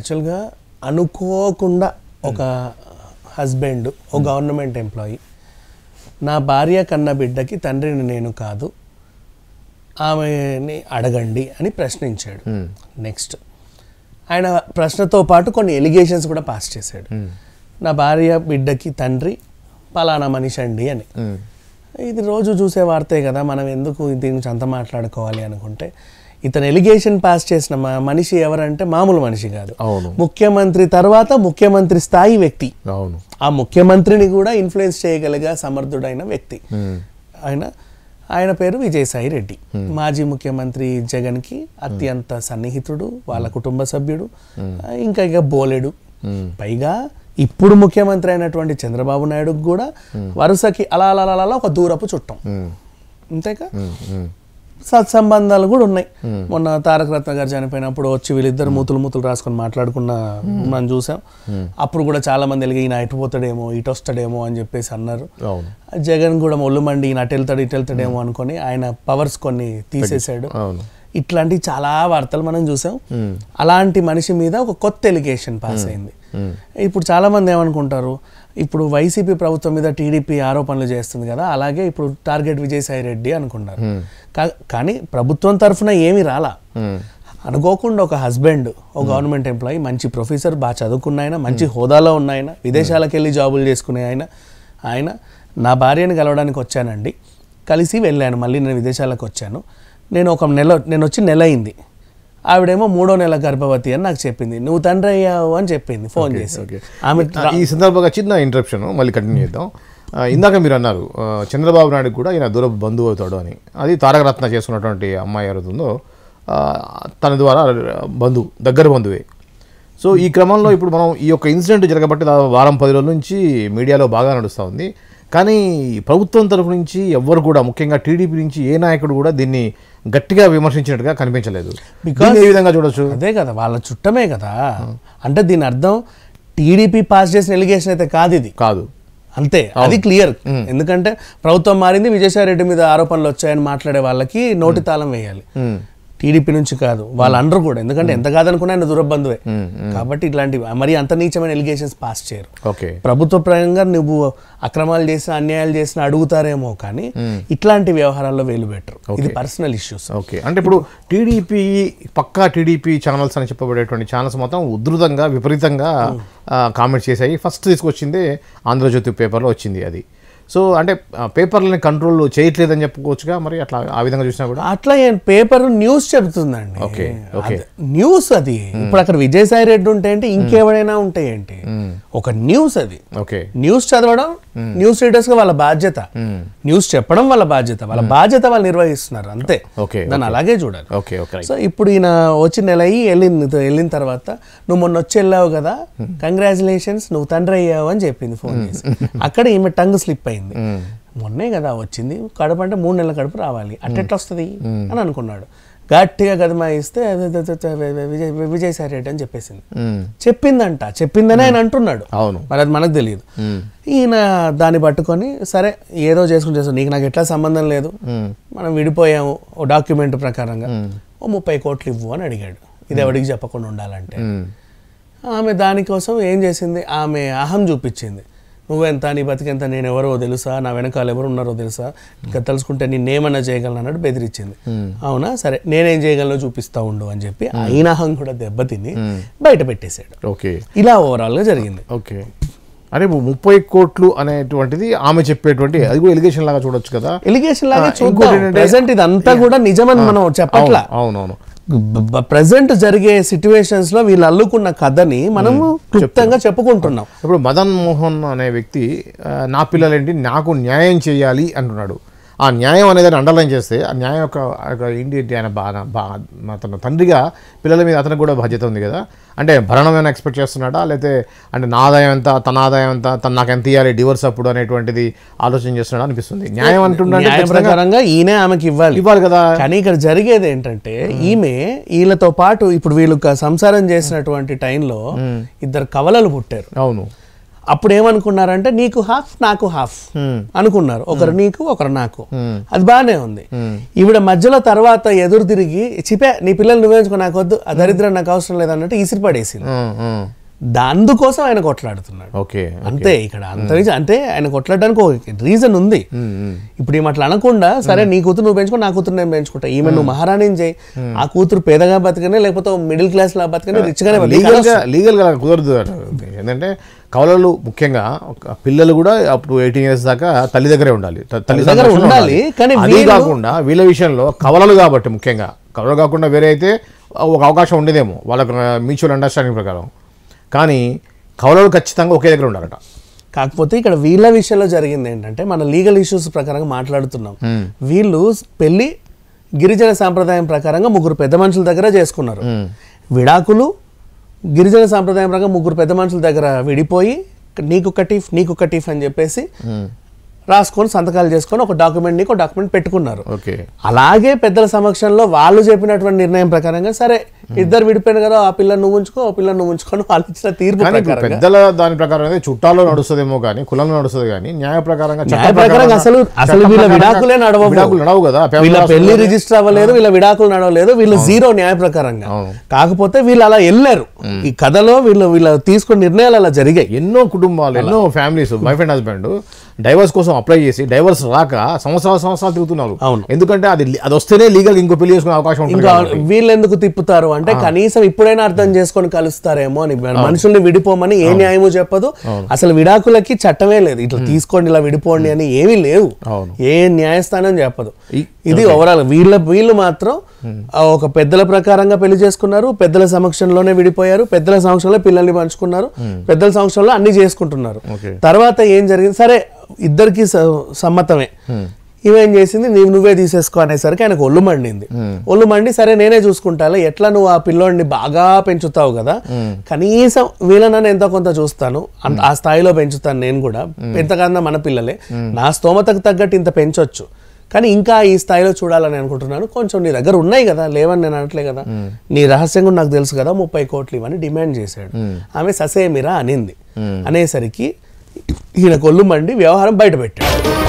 యాక్చువల్గా అనుకోకుండా ఒక హస్బెండ్ ఒక గవర్నమెంట్ ఎంప్లాయీ నా భార్య కన్న బిడ్డకి తండ్రిని నేను కాదు ఆమెని అడగండి అని ప్రశ్నించాడు నెక్స్ట్ ఆయన ప్రశ్నతో పాటు కొన్ని ఎలిగేషన్స్ కూడా పాస్ చేశాడు నా భార్య బిడ్డకి తండ్రి పలానా మనిషి అండి అని ఇది రోజు చూసే వార్తే కదా మనం ఎందుకు దీని గురించి అంత మాట్లాడుకోవాలి అనుకుంటే ఇతను ఎలిగేషన్ పాస్ చేసిన మ- మనిషి ఎవరంటే మామూలు మనిషి కాదు అవును ముఖ్యమంత్రి తర్వాత ముఖ్యమంత్రి స్థాయి వ్యక్తి అవును ఆ ముఖ్యమంత్రిని కూడా ఇన్ఫ్లుయెన్స్ చేయగలిగే సమర్థుడైన వ్యక్తి ఆయన ఆయన పేరు విజయసాయి రెడ్డి మాజీ ముఖ్యమంత్రి జగన్కి అత్యంత సన్నిహితుడు వాళ్ళ కుటుంబ సభ్యుడు ఇంకా ఇక బోలెడు పైగా ఇప్పుడు ముఖ్యమంత్రి అయినటువంటి చంద్రబాబు నాయుడుకు కూడా వరుసకి అలా అలా అలా అలా ఒక దూరపు చుట్టం అంతేకా సత్సంబంధాలు కూడా ఉన్నాయి మొన్న తారక రత్న గారు చనిపోయినప్పుడు వచ్చి వీళ్ళిద్దరు మూతులు మూతులు రాసుకొని మాట్లాడుకున్న మనం చూసాం అప్పుడు కూడా చాలా మంది వెలిగి ఈయన ఇటు పోతాడేమో ఇటు వస్తాడేమో అని చెప్పేసి అన్నారు అవును జగన్ కూడా ఒళ్ళు మండి ఈయన అటు వెళ్తాడు ఇటు వెళ్తాడేమో అనుకొని ఆయన పవర్స్ కొన్ని తీసేశాడు అవును ఇట్లాంటి చాలా వార్తలు మనం చూసాం అలాంటి మనిషి మీద ఒక కొత్త ఎలిగేషన్ పాస్ అయింది ఇప్పుడు చాలా మంది ఏమనుకుంటారు ఇప్పుడు వైసీపీ ప్రభుత్వం మీద టీడీపీ ఆరోపణలు చేస్తుంది కదా అలాగే ఇప్పుడు టార్గెట్ విజయసాయి రెడ్డి అనుకున్నారు కా- కానీ ప్రభుత్వం తరఫున ఏమీ రాలా అనుకోకుండా ఒక హస్బెండ్ ఒక గవర్నమెంట్ ఎంప్లాయీ మంచి ప్రొఫెసర్ బాగా చదువుకున్న ఆయన మంచి హోదాలో ఉన్న ఆయన విదేశాలకు వెళ్ళి జాబులు చేసుకునే ఆయన ఆయన నా భార్యని కలవడానికి వచ్చానండి కలిసి వెళ్ళాను మళ్ళీ నేను విదేశాలకు వచ్చాను నేను ఒక నెల నేను వచ్చి నెల అయింది ఆవిడేమో మూడో నెల గర్భవతి అని నాకు చెప్పింది నువ్వు తండ్రి అయ్యావు అని చెప్పింది ఫోన్ చేసి ఆమె ఆ, ఈ సందర్భంగా చిన్న ఇంటరప్షన్ మళ్ళీ కంటిన్యూ చేద్దాం ఆ, ఇందాక మీరు అన్నారు ఆ, చంద్రబాబు నాయుడు కూడా ఈయన దూరపు బంధువు అవుతాడు అని అది తారకరత్న చేసుకున్నటువంటి అమ్మాయి ఎవరుతుందో ఆ, తన ద్వారా బంధువు దగ్గర బంధువే సో ఈ క్రమంలో ఇప్పుడు మనం ఈ యొక్క ఇన్సిడెంట్ జరగబట్టి దాదాపు వారం పది రోజుల నుంచి మీడియాలో బాగా నడుస్తూ ఉంది కానీ ప్రభుత్వం తరపు నుంచి ఎవ్వరు కూడా ముఖ్యంగా టీడీపీ నుంచి ఏ నాయకుడు కూడా దీన్ని గట్టిగా విమర్శించినట్టుగా కనిపించలేదు దీన్ని ఏ విధంగా చూడొచ్చు అదే కదా వాళ్ళ చుట్టమే కదా అంటే దీని అర్థం టీడీపీ పాస్ చేసిన ఎలిగేషన్ అయితే కాదు ఇది కాదు అంతే అది క్లియర్ ఎందుకంటే ప్రభుత్వం మారింది విజయసాయి రెడ్డి మీద ఆరోపణలు వచ్చాయని మాట్లాడే వాళ్ళకి నోటి తాళం వేయాలి టీడీపీ నుంచి కాదు వాళ్ళ అండరు కూడా ఎందుకంటే ఎంత కాదనుకున్నా ఆయన దురబంధువే కాబట్టి ఇట్లాంటి మరి అంత నీచమైన ఎలిగేషన్స్ పాస్ చేయరు ఓకే ప్రభుత్వ పరంగా నువ్వు అక్రమాలు చేసిన అన్యాయాలు చేసిన అడుగుతారేమో కానీ ఇట్లాంటి వ్యవహారాల్లో వేలు పెట్టరు ఇది పర్సనల్ ఇష్యూస్ ఓకే అంటే ఇప్పుడు టీడీపీ పక్కా టీడీపీ ఛానల్స్ అని చెప్పబడేటువంటి ఛానల్స్ మొత్తం ఉధృతంగా విపరీతంగా కామెంట్స్ చేశాయి ఫస్ట్ తీసుకొచ్చిందే ఆంధ్రజ్యోతి పేపర్లో వచ్చింది అది సో అంటే ఆ, పేపర్లని కంట్రోల్ చేయట్లేదని చెప్పుకోవచ్చుగా మరి అట్లా ఆ విధంగా చూసినా కూడా అట్లా ఏం పేపర్ న్యూస్ చెబుతుందండి ఓకే, ఓకే. అది న్యూస్ అది ఇప్పుడు అక్కడ విజయసాయి రెడ్డి ఉంటే ఏంటి ఇంకెవడైనా ఉంటే ఏంటి ఒక న్యూస్ అది ఓకే న్యూస్ చదవడం న్యూస్ రీడర్స్ గా వాళ్ళ బాధ్యత న్యూస్ చెప్పడం వాళ్ళ బాధ్యత వాళ్ళ బాధ్యత వాళ్ళు నిర్వహిస్తున్నారు అంతే ఓకే, దాన్ని అలాగే చూడాలి ఓకే ఓకే సో ఇప్పుడు ఈయన వచ్చి నెల అయ్యి వెళ్ళింది వెళ్ళిన తర్వాత నువ్వు మొన్న వచ్చి వెళ్ళావు కదా కంగ్రాచులేషన్స్ నువ్వు తండ్రి అయ్యావు అని చెప్పింది ఫోన్ చేసి అక్కడ ఈమె టంగ్ స్లిప్ అయింది మొన్నే కదా వచ్చింది కడుపు అంటే మూడు నెలల కడుపు రావాలి అట్టెట్లా వస్తుంది అని అనుకున్నాడు గట్టిగా గదమాయిస్తే అదే అదే అదే అదే విజయ్ విజయసాయి రెడ్డి అని చెప్పేసింది మ్మ్. చెప్పిందంట చెప్పిందని ఆయన అంటున్నాడు అవును మరి అది మనకు తెలియదు ఈయన దాన్ని పట్టుకొని సరే ఏదో చేసుకుని చేస్తాం నీకు నాకు ఎట్లా సంబంధం లేదు మనం విడిపోయాము ఓ డాక్యుమెంట్ ప్రకారంగా ఓ ముప్పై కోట్లు ఇవ్వు అని అడిగాడు ఇది ఎవడికి చెప్పకుండా ఉండాలంటే మ్మ్. ఆమె దానికోసం ఏం చేసింది ఆమె అహం చూపించింది నువ్వెంత నీ బతికెంత నేను ఎవరో తెలుసా నా వెనకాల ఎవరు ఉన్నారో తెలుసా ఇంకా తెలుసుకుంటే నేనేమన్నా చేయగలను అన్నట్టు బెదిరించింది అవునా సరే నేనేం చేయగలను చూపిస్తా ఉండు అని చెప్పి ఆయన అహం కూడా దెబ్బతిని బయట పెట్టేశాడు ఓకే ఇలా ఓవరాల్గా జరిగింది ఓకే అరే ముప్పై కోట్లు అనేటువంటిది ఆమె చెప్పేటువంటి అది కూడా ఎలిగేషన్ లాగా చూడొచ్చు కదా ఎలిగేషన్ లాగా ఆ, ఇంకోటి చూద్దాం ఏంటంటే- ప్రెసెంట్ ఇదంతా కూడా నిజమని మనం చెప్పట్లా అవునవును ప్రజెంట్ జరిగే సిచ్యువేషన్స్ లో వీళ్ళు అల్లుకున్న కథని మనము క్లుప్తంగా చెప్పుకుంటున్నాం ఇప్పుడు మదన్ మోహన్ అనే వ్యక్తి ఆ, నా పిల్లలేంటి నాకు న్యాయం చేయాలి అంటున్నాడు ఆ న్యాయం అనేది అండర్లైన్ చేస్తే ఆ న్యాయం యొక్క యొక్క ఏంటి ఏంటి ఆయన బాగా బాగా తన తండ్రిగా పిల్లల మీద అతనికి కూడా బాధ్యత ఉంది కదా అంటే భరణం ఏమైనా ఎక్స్పెక్ట్ చేస్తున్నాడా లేకపోతే అంటే నా ఆదాయం ఎంత తన ఆదాయం ఎంత తను నాకు ఎంత ఇవ్వాలి డివోర్స్ అప్పుడు అనేటువంటిది ఆలోచన చేస్తున్నాడా అనిపిస్తుంది న్యాయం అంటుండే న్యాయ ప్రకారంగా ఈయనే ఆమెకి ఇవ్వాలి ఇవ్వాలి కదా కానీ ఇక్కడ జరిగేది ఏంటంటే ఈమె వీళ్ళతో పాటు ఇప్పుడు వీళ్ళు క- సంసారం చేసినటువంటి టైంలో ఇద్దరు కవలలు పుట్టారు అవును అప్పుడు ఏమనుకున్నారంటే నీకు హాఫ్ నాకు హాఫ్ అనుకున్నారు ఒకరు నీకు ఒకరు నాకు అది బాగానే ఉంది ఈవిడ మధ్యలో తర్వాత ఎదురు తిరిగి చిపే నీ పిల్లలు నువ్వేంచుకో నాకు వద్దు ఆ దరిద్రం నాకు అవసరం లేదన్నట్టు ఇసిరి పడేసింది ఉమ్, ఉమ్. అందుకోసం ఆయన కొట్లాడుతున్నాడు ఓకే అంతే ఇక్కడ అంత రీజన్ అంటే ఆయన కొట్లాడడానికి ఒక రీజన్ ఉంది ఇప్పుడు ఈమె అట్లా అనకుండా సరే నీ కూతురు నువ్వు పెంచుకో నా కూతురు నేను పెంచుకుంటా ఈమె నువ్వు మహారాణిని చేయి ఆ కూతురు పేదగా బతకనే లేకపోతే మిడిల్ క్లాస్ లా బతకనే రిచ్ గానే బతకనే. లీగల్ గా లీగల్ గా కుదరదు అట. ఏంటంటే కవలలు ముఖ్యంగా ఒక పిల్లలు కూడా అప్పుడు ఎయిటీన్ ఇయర్స్ దాకా తల్లి దగ్గరే ఉండాలి త- తల్లి దగ్గర సంరక్షణలో ఉండాలి, కానీ అది వీళ్ళు- కాకుండా వీళ్ళ విషయంలో కవలలు కాబట్టి ముఖ్యంగా కవలలు కాకుండా వేరే అయితే ఒక అవకాశం ఉండేదేమో వాళ్ళకు మ్యూచువల్ అండర్స్టాండింగ్ ప్రకారం కానీ కవలలు ఖచ్చితంగా ఒకే దగ్గర ఉండాలట కాకపోతే ఇక్కడ వీళ్ళ విషయంలో జరిగింది ఏంటంటే మన లీగల్ ఇష్యూస్ ప్రకారంగా మాట్లాడుతున్నాం వీళ్ళు పెళ్లి గిరిజన సాంప్రదాయం ప్రకారంగా ముగ్గురు పెద్ద మనుషుల దగ్గర చేసుకున్నారు విడాకులు గిరిజన సాంప్రదాయం ప్రకారం ముగ్గురు పెద్ద మనుషుల దగ్గర విడిపోయి నీకు టీఫ్ నీకు టీఫ్ అని చెప్పేసి రాసుకొని సంతకాలు చేసుకొని ఒక డాక్యుమెంట్ నీకు డాక్యుమెంట్ పెట్టుకున్నారు ఓకే అలాగే పెద్దల సమక్షంలో వాళ్ళు చెప్పినటువంటి నిర్ణయం ప్రకారంగా సరే ఇద్దరు విడిపోయిన కదా ఆ పిల్లని నువ్వు ఉంచుకో ఆ పిల్లని నువ్వు ఉంచుకొని వాళ్ళు ఇచ్చిన తీర్పు కానీ ఇప్పుడు ప్రకారంగా పెద్దల దాని ప్రకారం అయితే చుట్టాల్లో నడుస్తుందేమో కానీ కులంలో నడుస్తుంది కానీ న్యాయ ప్రకారంగా చట్ట న్యాయ ప్రకారంగా అసలు అసలు చట్ట వీళ్ళ ప్రకారంగా విడాకులే నడవవు విడాకులు నడవు కదా వీళ్ళ పేపర్ పెళ్లి రిజిస్టర్ అవ్వలేదు వీళ్ళ విడాకులు నడవలేదు వీళ్ళు జీరో న్యాయ ప్రకారంగా కాకపోతే వీళ్ళు అలా వెళ్ళారు ఈ కథలో వీళ్ళు వీళ్ళ తీసుకున్న నిర్ణయాలు అలా జరిగాయి ఎన్నో కుటుంబాలు ఎన్నో families wife and husband divorce కోసం అప్లై చేసి డైవర్స్ రాక సంవత్సరాలు సంవత్సరాలు తిరుగుతున్నారు అవును. ఎందుకంటే అది అది వస్తేనే లీగల్ ఇంకో పెళ్లి చేసుకునే అవకాశం ఉంటుంది ఇంకా కాబట్టి. వీళ్ళు ఎందుకు తిప్పుతారు అంటే కనీసం ఇప్పుడైనా అర్థం చేసుకొని కలుస్తారేమో అని మనుషుల్ని విడిపోమని ఏ న్యాయము చెప్పదు అసలు విడాకులకి చట్టమే లేదు ఇట్లా తీసుకోండి ఇలా విడిపోండి అని ఏమీ లేవు అవును. ఏ న్యాయస్థానం చెప్పదు ఈ- ఇది ఓవరాల్ వీళ్ళ వీళ్ళు మాత్రం ఆ, ఒక పెద్దల ప్రకారంగా పెళ్లి చేసుకున్నారు పెద్దల సమక్షంలోనే విడిపోయారు పెద్దల సమక్షంలో పిల్లల్ని పంచుకున్నారు పెద్దల సమక్షంలో అన్ని చేసుకుంటున్నారు ఓకే. తర్వాత ఏం జరిగింది సరే ఇద్దరికి సమ్మతమే ఇవేం చేసింది నీవు నువ్వే తీసేసుకో అనేసరికి ఆయనకు ఒళ్ళు మండింది ఒళ్ళు మండి సరే నేనే చూసుకుంటాలే ఎట్లా నువ్వు ఆ పిల్లోడిని బాగా పెంచుతావు కదా కనీసం వీళ్ళనన్నా ఎంతో కొంత చూస్తాను అంత- ఆ స్థాయిలో పెంచుతాను నేను కూడా ఎంతకన్నా మన పిల్లలే నా స్తోమతకు తగ్గట్టు ఇంత పెంచొచ్చు కానీ ఇంకా ఈ స్థాయిలో చూడాలని అనుకుంటున్నాను కొంచెం నీ దగ్గర ఉన్నాయి కదా లేవని నేను అనట్లే కదా నీ రహస్యం కూడా నాకు తెలుసు కదా ముప్పై కోట్లు ఇవని డిమాండ్ చేశాడు ఆమె ససేమిరా అనింది అనేసరికి ఈయన కొల్లు మండి వ్యవహారం బయట పెట్టాడు